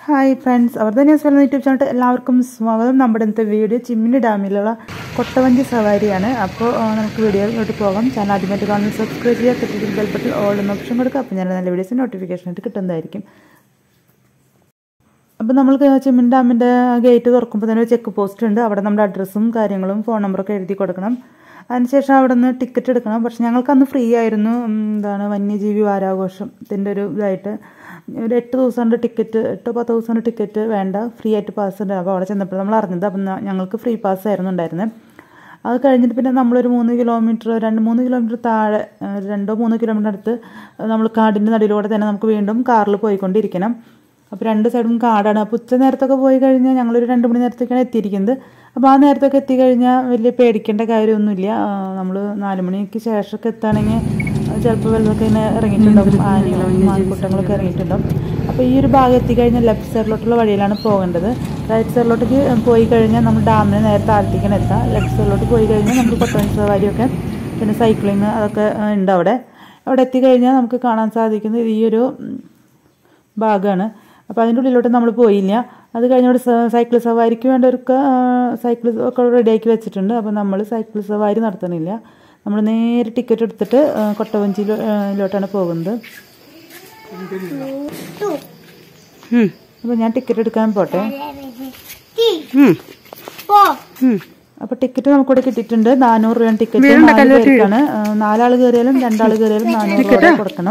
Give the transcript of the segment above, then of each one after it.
Hi friends അവർ തന്നെ സ്ഥലം YouTube channel എല്ലാവർക്കും സ്വാഗതം നമ്മുടെ ഇന്നത്തെ വീഡിയോ ചിമ്മിനി ഡാമിലുള്ള കൊട്ടവഞ്ചി സവാരിയാണ് അപ്പോൾ ആ, നമുക്ക് വീഡിയോയിലോട്ട് പോകാം ചാനൽ ആദ്യമായിട്ട് കാണുന്നത് സബ്സ്ക്രൈബ് ചെയ്യുക തൊട്ടിട്ട് ബെൽബട്ടിൽ ഓൾ എന്ന ഓപ്ഷൻ കൊടുക്കുക അപ്പോൾ ഞാൻ നല്ല വീഡിയോസ് നോട്ടിഫിക്കേഷൻ ആയിട്ട് കിട്ടുന്നതായിരിക്കും അപ്പോൾ നമ്മൾ ചിമ്മിൻ ഡാമിൻ്റെ ഗേറ്റ് തുറക്കുമ്പോൾ തന്നെ ഒരു ചെക്ക് പോസ്റ്റ് ഉണ്ട് അവിടെ നമ്മുടെ അഡ്രസ്സും കാര്യങ്ങളും ഫോൺ നമ്പറൊക്കെ എഴുതി കൊടുക്കണം അതിനുശേഷം അവിടെ നിന്ന് ടിക്കറ്റ് എടുക്കണം പക്ഷെ ഞങ്ങൾക്ക് അന്ന് ഫ്രീ ആയിരുന്നു ഉം, എന്താണ് വന്യജീവി വാരാഘോഷത്തിൻ്റെ ഒരു ഇതായിട്ട് ഒരു എട്ട് ദിവസമുണ്ട് ടിക്കറ്റ് എട്ടോ പത്ത് ദിവസമുണ്ട് ടിക്കറ്റ് വേണ്ട ഫ്രീ ആയിട്ട് പാസ് ഉണ്ട് അപ്പോൾ അവിടെ ചെന്നപ്പോൾ നമ്മൾ അറിഞ്ഞത് അപ്പം ന- ഞങ്ങൾക്ക് ഫ്രീ പാസ് ആയിരുന്നു ഉണ്ടായിരുന്നത് അത് കഴിഞ്ഞിട്ട് പിന്നെ നമ്മളൊരു മൂന്ന് കിലോമീറ്റർ രണ്ട് മൂന്ന് കിലോമീറ്റർ താഴെ ആ, ഒരു രണ്ടോ മൂന്നോ കിലോമീറ്റർ അടുത്ത് നമ്മൾ കാടിൻ്റെ നടുവിലൂടെ തന്നെ നമുക്ക് വീണ്ടും കാറിൽ പോയിക്കൊണ്ടിരിക്കണം അപ്പോൾ രണ്ട് സൈഡും കാടാണ് അപ്പോൾ ഉച്ച നേരത്തൊക്കെ പോയി കഴിഞ്ഞാൽ ഞങ്ങളൊരു രണ്ട് മണി നേരത്തേക്കാണ് എത്തിയിരിക്കുന്നത് അപ്പോൾ ആ നേരത്തൊക്കെ എത്തിക്കഴിഞ്ഞാൽ വലിയ പേടിക്കേണ്ട കാര്യമൊന്നുമില്ല നമ്മൾ നാല് മണിക്ക് ശേഷമൊക്കെ എത്തുകയാണെങ്കിൽ ചിലപ്പോൾ വെള്ളമൊക്കെ ഇങ്ങനെ ഇറങ്ങിയിട്ടുണ്ടാവും ആനകളും മാൻകൂട്ടങ്ങളൊക്കെ ഇറങ്ങിയിട്ടുണ്ടാവും അപ്പോൾ ഈ ഒരു ഭാഗം എത്തിക്കഴിഞ്ഞാൽ ലെഫ്റ്റ് സൈഡിലോട്ടുള്ള വഴിയിലാണ് പോകേണ്ടത് റൈറ്റ് സൈഡിലോട്ടേക്ക് പോയി കഴിഞ്ഞാൽ നമ്മൾ ഡാമിന് നേരെ താഴത്തേക്കാണ് എത്താം ലെഫ്റ്റ് സൈഡിലോട്ട് പോയി കഴിഞ്ഞാൽ നമുക്ക് കൊട്ടവഞ്ചി സവാരിയൊക്കെ പിന്നെ സൈക്ലിങ് അതൊക്കെ ആ, ഉണ്ട് അവിടെ അവിടെ എത്തിക്കഴിഞ്ഞാൽ നമുക്ക് കാണാൻ സാധിക്കുന്നത് ഈ ഒരു ഉം, ഭാഗമാണ് അപ്പോൾ അതിൻ്റെ ഉള്ളിലോട്ട് നമ്മൾ പോയില്ല അത് കഴിഞ്ഞ് ഇവിടെ സ- സൈക്കിൾ സവാരിക്ക് വേണ്ടവർക്ക് സൈക്കിൾ ഒക്കെ റെഡിയാക്കി വെച്ചിട്ടുണ്ട് അപ്പോൾ നമ്മൾ സൈക്കിൾ സവാരി നടത്തണില്ല നമ്മൾ നേരെ ടിക്കറ്റ് എടുത്തിട്ട് ആ, കൊട്ടവഞ്ചിയിലോട്ടാണ് പോകുന്നത് അപ്പോൾ ഞാൻ ടിക്കറ്റ് എടുക്കാൻ പോട്ടെ അപ്പോൾ ടിക്കറ്റ് നമുക്കിവിടെ കിട്ടിയിട്ടുണ്ട് നാനൂറ് രൂപ ടിക്കറ്റ് നാല് പേർക്കാണ് ആ, നാലാൾ കയറിയാലും രണ്ടാൾ കയറിയാലും നാനൂറ് രൂപ കൊടുക്കണം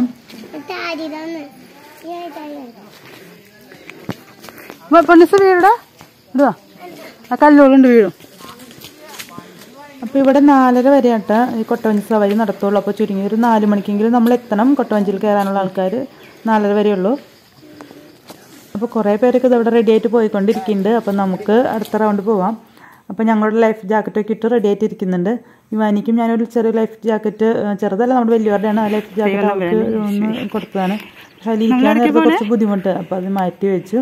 പൊന്നിസ് വീടാ ഇതാ ആ കല്ലുകളുണ്ട് വീടും അപ്പോൾ ഇവിടെ നാലര വരെ ആട്ടാ ഈ കൊട്ടവഞ്ചി സവാരി നടത്തുള്ളൂ അപ്പോൾ ചുരുങ്ങി ഒരു നാല് മണിക്കെങ്കിലും നമ്മൾ എത്തണം കൊട്ടവഞ്ചിയിൽ കയറാനുള്ള ആൾക്കാർ നാലര വരെയുള്ളൂ അപ്പോൾ കുറേ പേരൊക്കെ ഇത് ഇവിടെ റെഡി ആയിട്ട് പോയിക്കൊണ്ടിരിക്കുന്നുണ്ട് അപ്പോൾ നമുക്ക് അടുത്ത റൗണ്ട് പോവാം അപ്പോൾ ഞങ്ങളുടെ ലൈഫ് ജാക്കറ്റൊക്കെ ഇട്ട് റെഡി ആയിട്ട് ഇരിക്കുന്നുണ്ട് ഇവാനിക്കും ഞാനൊരു ചെറിയ ലൈഫ് ജാക്കറ്റ് ചെറുതല്ല നമ്മുടെ വലിയവരുടെയാണ് ആ ലൈഫ് ജാക്കറ്റ് അവർക്ക് ഒന്ന് കൊടുത്തതാണ് പക്ഷെ അതിൽ ഇരിക്കാൻ നേരത്ത് കുറച്ച് ബുദ്ധിമുട്ട് അപ്പോൾ അത് മാറ്റി വെച്ചു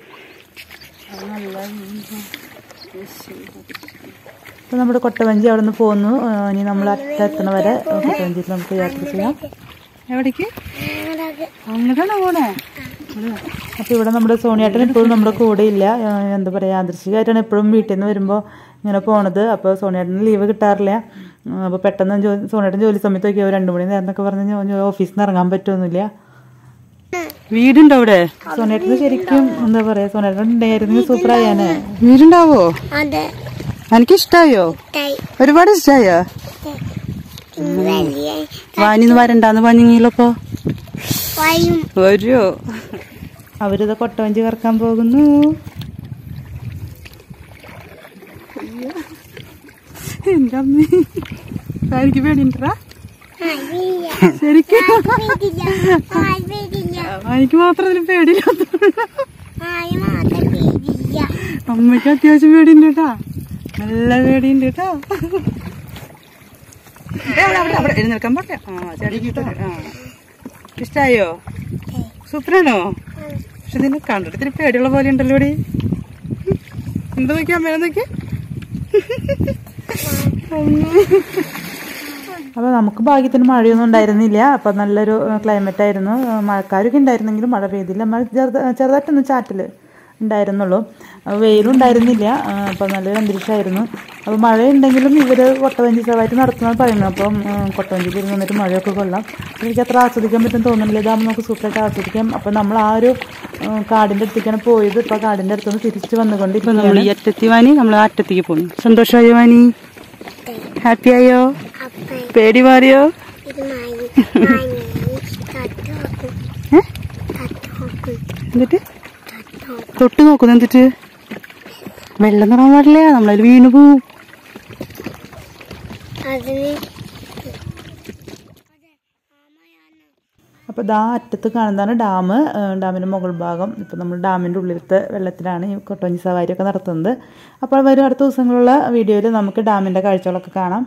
അപ്പോൾ നമ്മുടെ കൊട്ടവഞ്ചി അവിടെ നിന്ന് പോന്നു ആ, ഇനി നമ്മൾ അറ്റെത്തണ വരെ കൊട്ടവഞ്ചിയിൽ നമുക്ക് യാത്ര ചെയ്യാം എവിടേക്ക് അങ്ങോട്ടാണ് പോണേ അപ്പോൾ ഇവിടെ നമ്മുടെ സോണിയേട്ടൻ ഇപ്പോഴും നമ്മുടെ കൂടെ ഇല്ല ആ, എന്താ പറയുക യാദൃശികമായിട്ടാണ് എപ്പോഴും വീട്ടിൽ നിന്ന് വരുമ്പോൾ ഇങ്ങനെ പോണത് അപ്പോൾ സോണിയേട്ടന് ലീവ് കിട്ടാറില്ല ആ, അപ്പോൾ പെട്ടെന്ന് ജോ സോണിയേട്ടൻ ജോലി സമയത്തൊക്കെ രണ്ട് മണി നേരം എന്നൊക്കെ പറഞ്ഞ് ഓഫീസിൽ നിന്ന് ഇറങ്ങാൻ പറ്റുമൊന്നുമില്ല വീടുണ്ടോ അവിടെ സോണിയേട്ടന് ശരിക്കും എന്താ പറയുക സോണിയേട്ടൻ ഉണ്ടായിരുന്നെങ്കിൽ സൂപ്പർ ആയാനെ വീടുണ്ടാവോ അതെ എനിക്ക് ഇഷ്ടായോ തൈ ഒരുപാട് ഇഷ്ടായോ വലിയ വാനിന്ന് വരണ്ടാന്ന് പറഞ്ഞെങ്കിലപ്പോ വയും വരുമോ അവരിത് കൊട്ടവഞ്ചി കറക്കാൻ പോകുന്നു എന്റെ അമ്മ എനിക്ക് പേടിണ്ടാ അറിയില്ല ശരിക്കും പേടില്ല ആയി പേടില്ല എനിക്ക് മാത്രം അതിന് പേടിയില്ലാത്ത ആയി മാത്രം പേടില്ല അമ്മയ്ക്ക് അത്യാവശ്യം പേടിയുണ്ട് കേട്ടാ നല്ല പേടിയുണ്ട് കേട്ടാ ഏ, അവിടെ, അവിടെ, അവിടെ എഴുന്നേൽക്കാൻ പാടില്ല ആ ചേട്ടൻ ആ ഇഷ്ടായോ സൂപ്പറാണോ പക്ഷെ നിന്നെ കണ്ടിട്ട് ഇത്തിരി പേടിയുള്ള പോലെ ഉണ്ടല്ലോ ഇവിടെ എന്താ നോക്കിയാ അമ്മേനെ നോക്കി അപ്പോൾ നമുക്ക് ഭാഗ്യത്തിന് മഴയൊന്നും ഉണ്ടായിരുന്നില്ല അപ്പോൾ നല്ലൊരു ക്ലൈമറ്റ് ആയിരുന്നു ആ, മഴക്കാരൊക്കെ ഉണ്ടായിരുന്നെങ്കിലും മഴ പെയ്തില്ല മഴ ചെറുത ചെറുതായിട്ടൊന്ന് ചാറ്റൽ ഉണ്ടായിരുന്നുള്ളൂ അപ്പോൾ വെയിലും ഉണ്ടായിരുന്നില്ല ആ, അപ്പോൾ നല്ലൊരു അന്തരീക്ഷമായിരുന്നു അപ്പോൾ മഴയുണ്ടെങ്കിലും ഇവർ കൊട്ടവഞ്ചി സവാരി നടത്തുന്നത് പറയുന്നു അപ്പം ആ, കൊട്ടവഞ്ചിയിൽ ഇരുന്ന് നിന്നിട്ട് മഴയൊക്കെ കൊള്ളാം എനിക്ക് അത്ര ആസ്വദിക്കാൻ പറ്റും തോന്നുന്നില്ല ഇതാകുമ്പോൾ നമുക്ക് സൂപ്പറായിട്ട് ആസ്വദിക്കാം അപ്പോൾ നമ്മൾ ആ ഒരു ആ, കാടിൻ്റെ അടുത്തേക്കാണ് പോയത് ഇപ്പോൾ കാടിൻ്റെ അടുത്തുനിന്ന് തിരിച്ച് ഇപ്പൊ വന്നുകൊണ്ടിരിക്കുകയാണ് നമ്മൾ ഈ അറ്റത്തി വാനി നമ്മൾ ആ അറ്റത്തേക്ക് പോകുന്നു സന്തോഷമായോ വാനി ഹാപ്പി ആയോ അപ്പ പേടി മാറിയോ ഇത് മായി മായി തട്ട് നോക്കും ഏ? തട്ട് നോക്കും എന്നിട്ട് തട്ട് നോക്കും തൊട്ട് നോക്കുന്നു എന്നിട്ട് വെള്ളം നിറാൻ പാടില്ല നമ്മളതിൽ വീണു പോവും അതിന് അപ്പോൾ ദാ അറ്റത്ത് കാണുന്നതാണ് ഡാം ഡാമിൻ്റെ മുകൾ ഭാഗം ഇപ്പോൾ നമ്മൾ ഡാമിൻ്റെ ഉള്ളിലത്തെ വെള്ളത്തിലാണ് ഈ കൊട്ടവഞ്ചി സവാരിയൊക്കെ നടത്തുന്നത് അപ്പോൾ വരും അടുത്ത ദിവസങ്ങളുള്ള വീഡിയോയിൽ നമുക്ക് ഡാമിൻ്റെ കാഴ്ചകളൊക്കെ കാണാം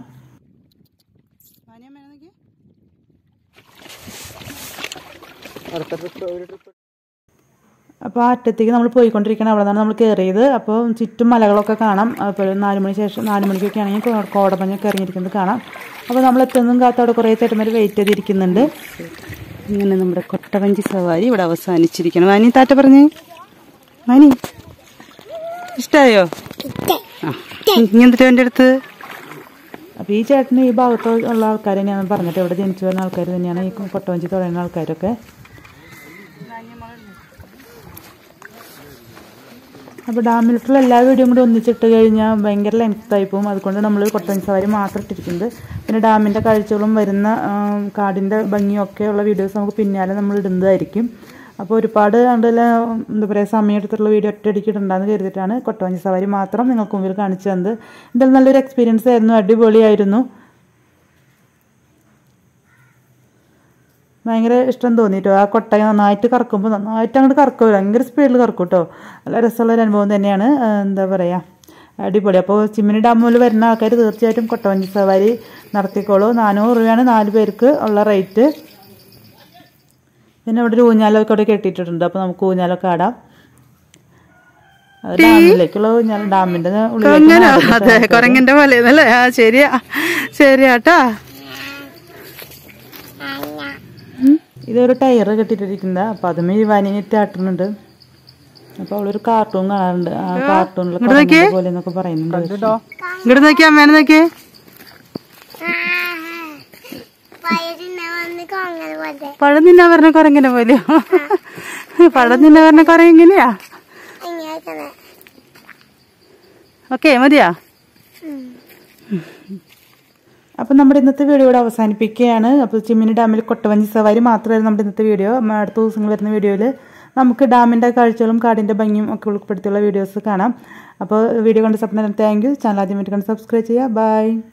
അപ്പോൾ ആ അറ്റത്തേക്ക് നമ്മൾ പോയിക്കൊണ്ടിരിക്കണം അവിടെ നിന്നാണ് നമ്മൾ കയറിയത് അപ്പോൾ ചുറ്റും മലകളൊക്കെ കാണാം അപ്പോൾ ഒരു നാല് മണി ശേഷം നാല് മണിക്കൊക്കെ ആണെങ്കിൽ കോ- കോടമഞ്ഞൊക്കെ ഇറങ്ങിയിരിക്കുന്നത് കാണാം അപ്പോൾ നമ്മൾ എത്തുന്നതും കാത്ത് അവിടെ കുറേ ചേട്ടന്മാർ വെയിറ്റ് ചെയ്തിരിക്കുന്നുണ്ട് ഇങ്ങനെ നമ്മുടെ കൊട്ടവഞ്ചി സവാരി ഇവിടെ അവസാനിച്ചിരിക്കണം വാനി താറ്റ പറഞ്ഞേ മനി ഇഷ്ടായോ ഇട്ടേ ആ ഇനി എന്തിട്ടാ എൻ്റെ അടുത്ത് അപ്പോൾ ഈ ചേട്ടന് ഈ ഭാഗത്ത് ഉള്ള ആൾക്കാർ തന്നെയാണ് പറഞ്ഞിട്ട് ഇവിടെ ജനിച്ചു വരുന്ന ആൾക്കാർ തന്നെയാണ് ഈ കൊട്ടവഞ്ചി തുടങ്ങുന്ന ആൾക്കാരൊക്കെ അപ്പോൾ ഡാമിലിട്ടുള്ള എല്ലാ വീഡിയോയും കൂടി ഒന്നിച്ചിട്ട് കഴിഞ്ഞാൽ ഭയങ്കര ലെങ്ത് ആയി പോകും അതുകൊണ്ട് നമ്മൾ കൊട്ടവഞ്ചി സവാരി മാത്രം ഇട്ടിരിക്കുന്നത് പിന്നെ ഡാമിൻ്റെ കാഴ്ചകളും വരുന്ന ആ, കാടിൻ്റെ ഭംഗിയൊക്കെ ഉള്ള വീഡിയോസ് നമുക്ക് പിന്നാലെ നമ്മൾ ഇടുന്നതായിരിക്കും അപ്പോൾ ഒരുപാട് കണ്ടല്ല എന്താ പറയുക സമയം എടുത്തിട്ടുള്ള വീഡിയോ ഒറ്റയടിക്ക് ഇടണ്ടെന്ന് കരുതിയിട്ടാണ് കൊട്ടവഞ്ചി സവാരി മാത്രം നിങ്ങൾക്ക് മുമ്പിൽ കാണിച്ചു തന്നത് എന്തായാലും നല്ലൊരു എക്സ്പീരിയൻസ് ആയിരുന്നു അടിപൊളിയായിരുന്നു ഭയങ്കര ഇഷ്ടം തോന്നിട്ടോ ആ കൊട്ടക നന്നായിട്ട് കറക്കുമ്പോൾ നന്നായിട്ട് അങ്ങോട്ട് കറക്കും ഭയങ്കര സ്പീഡിൽ കറക്കും കേട്ടോ നല്ല രസമുള്ള ഒരു അനുഭവം തന്നെയാണ് ആ, എന്താ പറയുക അടിപൊളി അപ്പോൾ ചിമ്മിനി ഡാമിൽ വരുന്ന ആൾക്കാർ തീർച്ചയായിട്ടും കൊട്ടവഞ്ചി സവാരി നടത്തിക്കോളൂ നാനൂറ് രൂപയാണ് നാല് പേർക്ക് ഉള്ള റേറ്റ് പിന്നെ ഇവിടെ ഒരു ഊഞ്ഞാലൊക്കെ ഇവിടെ കെട്ടിയിട്ടുണ്ട് അപ്പോൾ നമുക്ക് ഊഞ്ഞാലൊക്കെ ആടാം അത് ഡാമിലേക്കുള്ള ഊഞ്ഞാൽ ഡാമിൻ്റെ ഉള്ളിലേക്ക് കൊങ്ങനോ നടന്നിട്ട് അതെ കൊരങ്ങന്റെ പോലെ അല്ലേ ആ ശരിയാ ശരിയാട്ടാ ഇതൊരു ടയർ കെട്ടിട്ടിരിക്കുന്നത് അപ്പൊ അതുമേ വാനിനിട്ട് ആട്ടുന്നുണ്ട് അപ്പൊ അവളൊരു കാർട്ടൂൺ കാണാറുണ്ട് ആ കാർട്ടൂണിൽ പോലെ എന്നൊക്കെ പറയുന്നുണ്ട് ഇങ്ങോട്ട് നോക്കിയാ അമ്മേനെ നോക്കിയേ വയറിനെ വന്ന് കൊങ്ങനെ പോലെ പഴം തിന്നാൻ പറഞ്ഞ കൊരങ്ങനെ പോലെയോ പഴം തിന്നാൻ പറഞ്ഞ കൊറ എങ്ങനെയാ ഇങ്ങനെ ഓക്കെ മതിയാ അപ്പൊ നമ്മുടെ ഇന്നത്തെ വീഡിയോ ഇവിടെ അവസാനിപ്പിക്കുകയാണ് അപ്പോൾ ചിമ്മിനി ഡാമിൽ കൊട്ടവഞ്ചി സവാരി മാത്രമായിരുന്നു നമ്മുടെ ഇന്നത്തെ വീഡിയോ മ, അടുത്ത ദിവസങ്ങൾ വരുന്ന വീഡിയോയിൽ നമുക്ക് ഡാമിന്റെ കാഴ്ചകളും കാടിന്റെ ഭംഗിയും ഒക്കെ ഉൾപ്പെടുത്തിയുള്ള വീഡിയോസ് കാണാം അപ്പോൾ വീഡിയോ കണ്ട് സപ്നം താങ്ക് യു ചാനൽ ആദ്യമായിട്ട് കണ്ട് സബ്സ്ക്രൈബ് ചെയ്യുക ബൈ